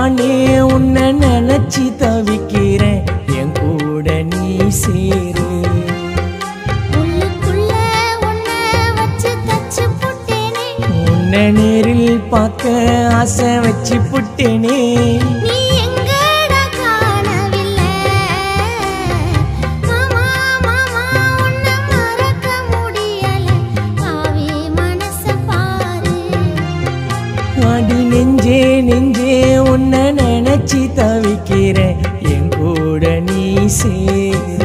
மானே உன்னை நினைச்சு தவிக்கிறேன் என் கூட நீ சேரு உள்ளுக்குள்ள உன்னை வச்சு தச்சு புட்டேனே உன்னை நேரில் பார்க்க ஆசை வச்சு புட்டேனே நீ எங்கடா காணவில்லை மாமா மாமா உன்னை மறக்க முடியல ஆவி மனச பாரு அடி நெஞ்சே நெஞ்சே உன்னை நினைச்சு தவிக்கிறேன் என் கூட நீ சேரு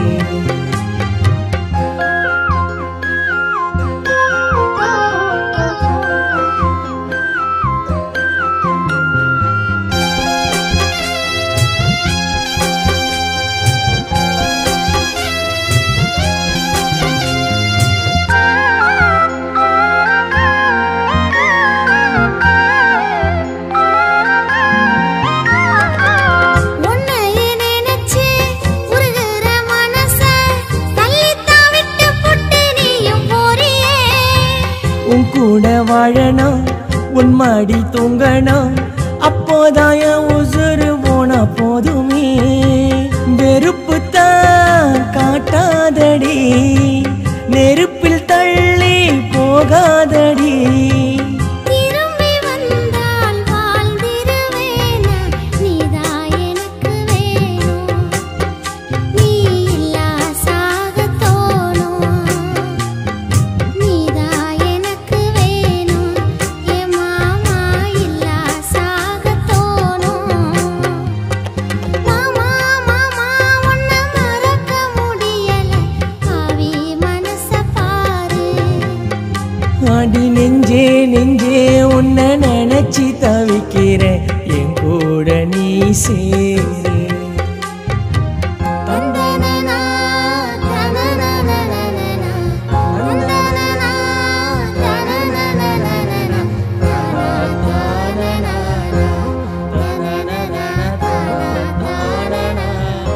உன்னையே நினைச்சு உருகுற மனச தள்ளித்தான் விட்டு புட்டு நீயும் போறியே உன் கூட வாழணும் உன் மாடி தூங்கணும் அப்போதான் என் உசுறு போனா போதுமே வெறுப்பு தான் காட்டாதடி நெருப்பில் தள்ளி போகாதடி திரும்பி வந்தால் வாழ்ந்திருவேனா நீதான் எனக்கு வேணும் நீ இல்லா சாக தோணும் நீதான் எனக்கு வேணும் என் மாமா இல்லா சாக தோணும் மாமா மாமா உன்னை மறக்க முடியல ஆவி மனச பாரு அடி நெஞ்சே நெஞ்சே உன்னை நினைச்சு தவிக்கிறேன் என் கூட நீ சேரு தந்தனனா தனனனனனனா தந்தனனா தனனனனனனா தனனனனனா தனனனனனா தனனனனனா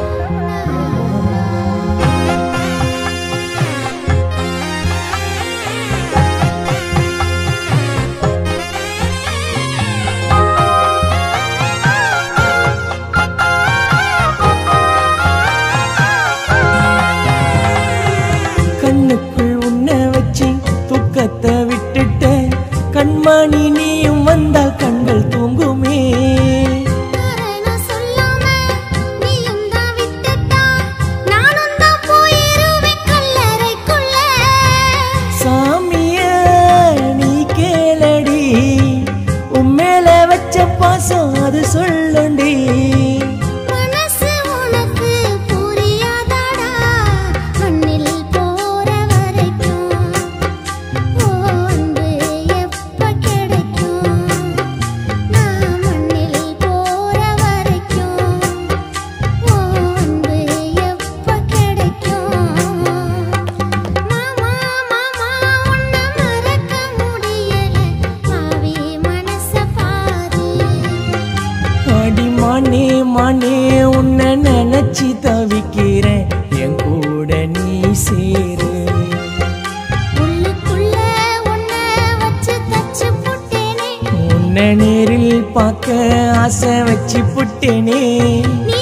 கண்ணுக்குள் உன்னை வச்சு துக்கத்தை விட்டுட்ட கண்மணி நீயும் வந்தால் கண்கள் தூங்குமே காரணம் சொல்லாம நீயும் தான் விட்டுட்டா நானும் தான் போயிருவேன் கல்லறைக்குள்ள சாமிய நீ கேளடி உம்மேல வச்ச பாசம் அது சொல்லுண்டி மனசு உனக்கு புரியாதாடா மண்ணில் போற வரைக்கும் ஓ அன்பு எப்ப கிடைக்கும் நான் மண்ணில் போற வரைக்கும் ஓ அன்பு எப்ப கிடைக்கும் மாமா மாமா உன்னை மறக்க முடியல ஆவி மனச பாரு அடி மானே மானே உன்னை நினைச்சு தவிக்கிறேன் என் கூட நீ சேரு உள்ளுக்குள்ள உன்னை வச்சு தச்சு புட்டேனே உன்னை நேரில் பார்க்க ஆசை வச்சு புட்டேனே நீ